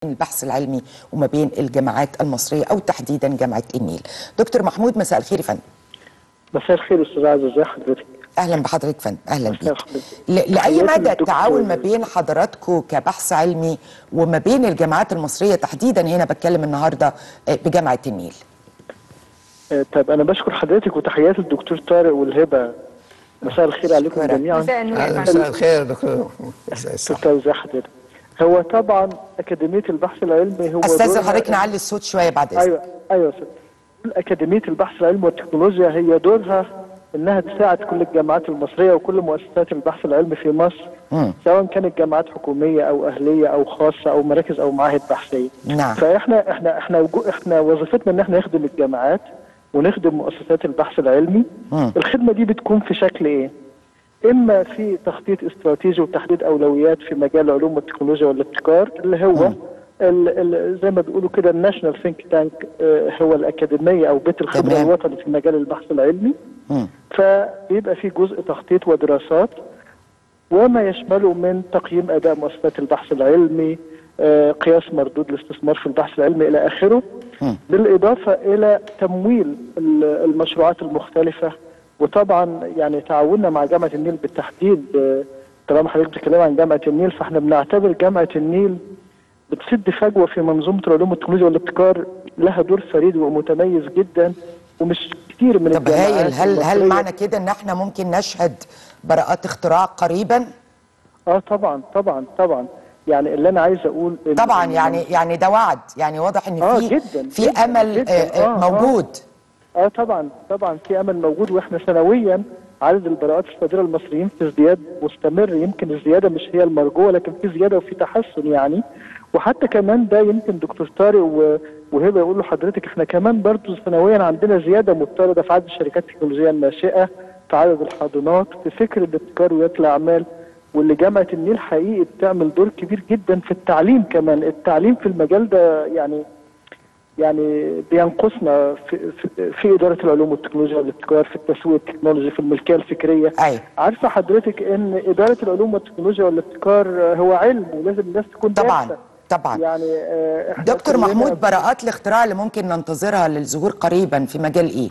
البحث العلمي وما بين الجامعات المصريه او تحديدا جامعه النيل دكتور محمود مساء الخير يا فندم مساء الخير استاذ عزيز ازي حضرتك اهلا بحضرتك فندم اهلا مساء بيك الخير. ل- لاي تحياتي مدى للدكتور. التعاون ما بين حضراتكم كبحث علمي وما بين الجامعات المصريه تحديدا هنا بتكلم النهارده آه، بجامعه النيل آه، طيب انا بشكر حضرتك وتحياتي للدكتور طارق والهبه مساء الخير عليكم شكرا. جميعا مساء النور يا اهلا فندم. مساء الخير يا دكتور ازي الصحة دكتور ازي حضرتك هو طبعا اكاديميه البحث العلمي هو استاذن دورها- حضرتك نعلي الصوت شويه بعد اذنك ايوه ايوه يا استاذ اكاديميه البحث العلمي والتكنولوجيا هي دورها انها تساعد كل الجامعات المصريه وكل مؤسسات البحث العلمي في مصر مم. سواء كانت جامعات حكوميه او اهليه او خاصه او مراكز او معاهد بحثيه نعم. فاحنا احنا احنا وجو- احنا وظيفتنا ان احنا نخدم الجامعات ونخدم مؤسسات البحث العلمي مم. الخدمه دي بتكون في شكل ايه اما في تخطيط استراتيجي وتحديد اولويات في مجال العلوم والتكنولوجيا والابتكار اللي هو ال ال زي ما بيقولوا كده الناشونال ثينك تانك هو الاكاديميه او بيت الخبره تمام. الوطني في مجال البحث العلمي مم. فبيبقى في جزء تخطيط ودراسات وما يشمله من تقييم اداء مؤسسات البحث العلمي آه، قياس مردود الاستثمار في البحث العلمي الى اخره مم. بالاضافه الى تمويل ال- المشروعات المختلفه وطبعا يعني تعاوننا مع جامعه النيل بالتحديد آه، طالما حضرتك بتتكلم عن جامعه النيل فاحنا بنعتبر جامعه النيل بتسد فجوه في منظومه العلوم والتكنولوجيا والابتكار لها دور فريد ومتميز جدا ومش كتير من طب الجامعات هايل هل هل المصرية- معنى كده ان احنا ممكن نشهد براءات اختراع قريبا اه طبعا طبعا طبعا يعني اللي انا عايز اقول إن- طبعا إن- يعني يعني ده وعد يعني واضح ان آه، في جداً، في جداً، امل جداً. آه، آه، آه، آه. موجود اه طبعا طبعا في امل موجود واحنا سنويا عدد البراءات الصادره المصريين في ازدياد مستمر يمكن الزياده مش هي المرجوه لكن في زياده وفي تحسن يعني وحتى كمان ده يمكن دكتور طارق و- وهبه يقول لحضرتك احنا كمان برضو سنويا عندنا زياده مضطرده في عدد الشركات التكنولوجيه الناشئه في عدد الحاضنات في فكر الابتكار ورياده الاعمال واللي جامعه النيل حقيقي بتعمل دور كبير جدا في التعليم كمان التعليم في المجال ده يعني يعني بينقصنا في, في, في اداره العلوم والتكنولوجيا والابتكار في التسويق التكنولوجي في الملكيه الفكريه أيوة. عارفه حضرتك ان اداره العلوم والتكنولوجيا والابتكار هو علم ولازم الناس تكون طبعا دارسة. طبعا يعني آه، احنا دكتور كلنا- محمود براءات الاختراع اللي ممكن ننتظرها للظهور قريبا في مجال ايه؟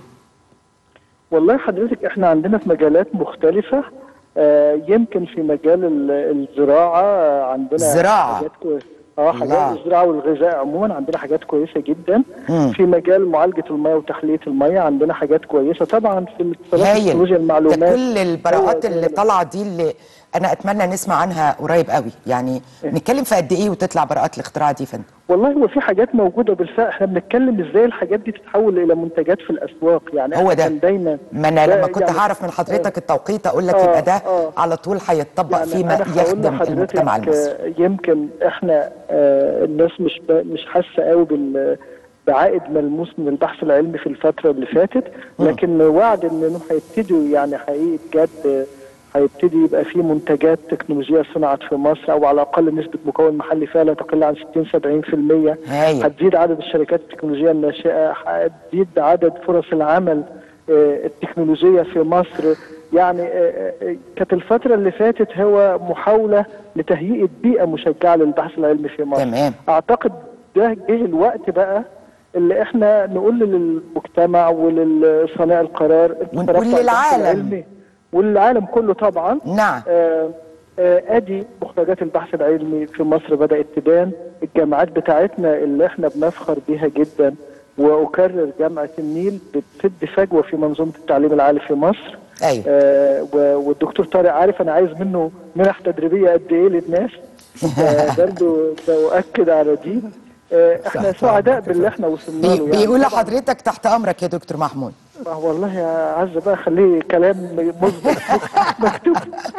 والله حضرتك احنا عندنا في مجالات مختلفة آه يمكن في مجال ال- الزراعة آه، عندنا الزراعة. حاجات كويسة اه الله. حاجات الزراعة والغذاء عموما عندنا حاجات كويسة جدا مم. في مجال معالجة المياه وتحلية المياه عندنا حاجات كويسة طبعا في الاتصالات هايل تكنولوجيا ده المعلومات كل البراءات هو ده اللي ده. طالعه دي اللي انا اتمنى نسمع عنها قريب قوي يعني نتكلم في قد ايه وتطلع براءات الاختراع دي يا فندم والله هو في حاجات موجودة بالفعل احنا بنتكلم ازاي الحاجات دي تتحول الى منتجات في الاسواق يعني هو احنا ده كان دايما ما انا ده لما كنت يعني- هعرف من حضرتك التوقيت اقول لك آه، يبقى ده آه. على طول هيتطبق يعني فيما أنا هقول يخدم لحضرتك، المجتمع المصري آه، يمكن احنا آه، الناس مش ب- مش حاسه قوي بال بعائد ملموس من البحث العلمي في الفتره اللي فاتت لكن وعد انهم هيبتدوا يعني حقيقي بجد آه، هيبتدي يبقى في منتجات تكنولوجيه صنعت في مصر او على الاقل نسبه مكون محلي فيها لا تقل عن 60 70% هايل. هتزيد عدد الشركات التكنولوجيه الناشئه هتزيد عدد فرص العمل آه، التكنولوجيه في مصر يعني آه، آه، كانت الفتره اللي فاتت هو محاوله لتهيئه بيئه مشجعه للبحث العلمي في مصر تمام. اعتقد ده جه الوقت بقى اللي احنا نقول للمجتمع وللصانع القرار انتوا ون- ترفعوا البحث وللعالم. العلمي والعالم كله طبعا نعم آه، آه، ادي مخرجات البحث العلمي في مصر بدات تبان الجامعات بتاعتنا اللي احنا بنفخر بيها جدا واكرر جامعه النيل بتسد فجوه في منظومه التعليم العالي في مصر ايوه آه و- والدكتور طارق عارف انا عايز منه منح تدريبيه قد ايه للناس آه برضه باؤكد على دي آه احنا تحت سعداء أمرك يا باللي فندم. احنا وصلنا بي له بيقول طبعاً. لحضرتك تحت امرك يا دكتور محمود آه والله يا عز بقى خليه كلام مسبق مكتوب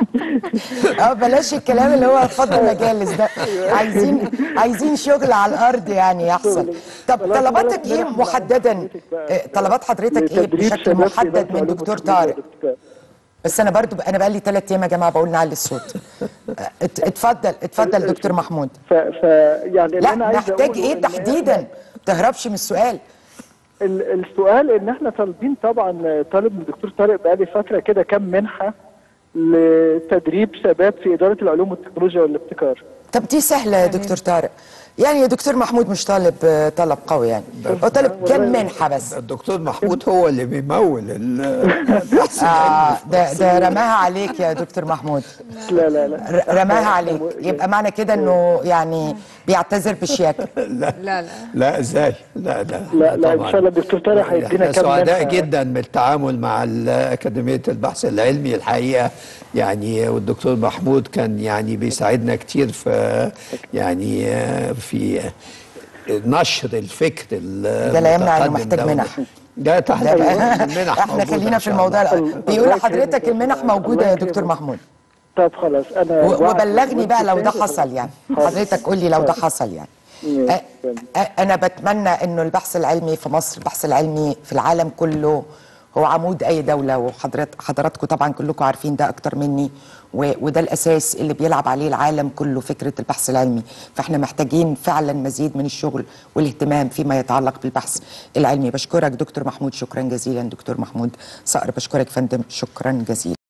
اه بلاش الكلام اللي هو فضل مجالس ده عايزين عايزين شغل على الارض يعني يحصل طب خلاص، طلباتك بلاش ايه نروح محددا حضرتك بقى. آه، طلبات حضرتك ايه لتدريب بشكل شباب في محدد إدارة من العلوم دكتور والتكنولوجيا طارق والابتكار. بس انا برضو انا بقى لي ثلاث ايام يا جماعه بقول نعلي الصوت آه، ات- اتفضل اتفضل دكتور محمود ف, ف يعني اللي لا انا عايز محتاج أقوله ايه إن تحديدا إحنا- ما تهربش من السؤال ال- السؤال ان احنا طالبين طبعا طالب من الدكتور طارق بقالي فتره كده كم منحه لتدريب شباب في اداره العلوم والتكنولوجيا والابتكار طب دي سهله يا دكتور طارق يعني يا دكتور محمود مش طالب آه، طلب قوي يعني هو طالب كم منحه بس الدكتور محمود هو اللي بيمول ال- البحث آه ده ده رماها عليك يا دكتور محمود لا لا لا ر- رماها عليك يبقى معنى كده انه يعني بيعتذر بشياكه لا لا لا لا ازاي لا لا لا لا ان طبعاً. شاء الله الدكتور طارق هيدينا احنا كام سعداء منحة. جدا بالتعامل مع ال- اكاديميه البحث العلمي الحقيقه يعني والدكتور محمود كان يعني بيساعدنا كتير في يعني آه، في نشر الفكر ده لا يمنع إنه المتقدم محتاج ده. منح. ده تحت ده بقى المنح احنا موجودة خلينا إن في شاء الموضوع الله. الأول. بيقول الله لحضرتك يكرمك. المنح موجوده الله يا دكتور يكرمك. محمود طب خلاص انا و- وعد وبلغني بقى لو ده وانت حصل يعني حاضر. حضرتك قول لي لو ده حصل يعني ماشي. أ- أ- انا بتمنى انه البحث العلمي في مصر البحث العلمي في العالم كله هو عمود اي دوله وحضرت حضراتكم طبعا كلكم عارفين ده اكتر مني و- وده الاساس اللي بيلعب عليه العالم كله فكره البحث العلمي فاحنا محتاجين فعلا مزيد من الشغل والاهتمام فيما يتعلق بالبحث العلمي بشكرك دكتور محمود شكرا جزيلا دكتور محمود صقر بشكرك فندم شكرا جزيلا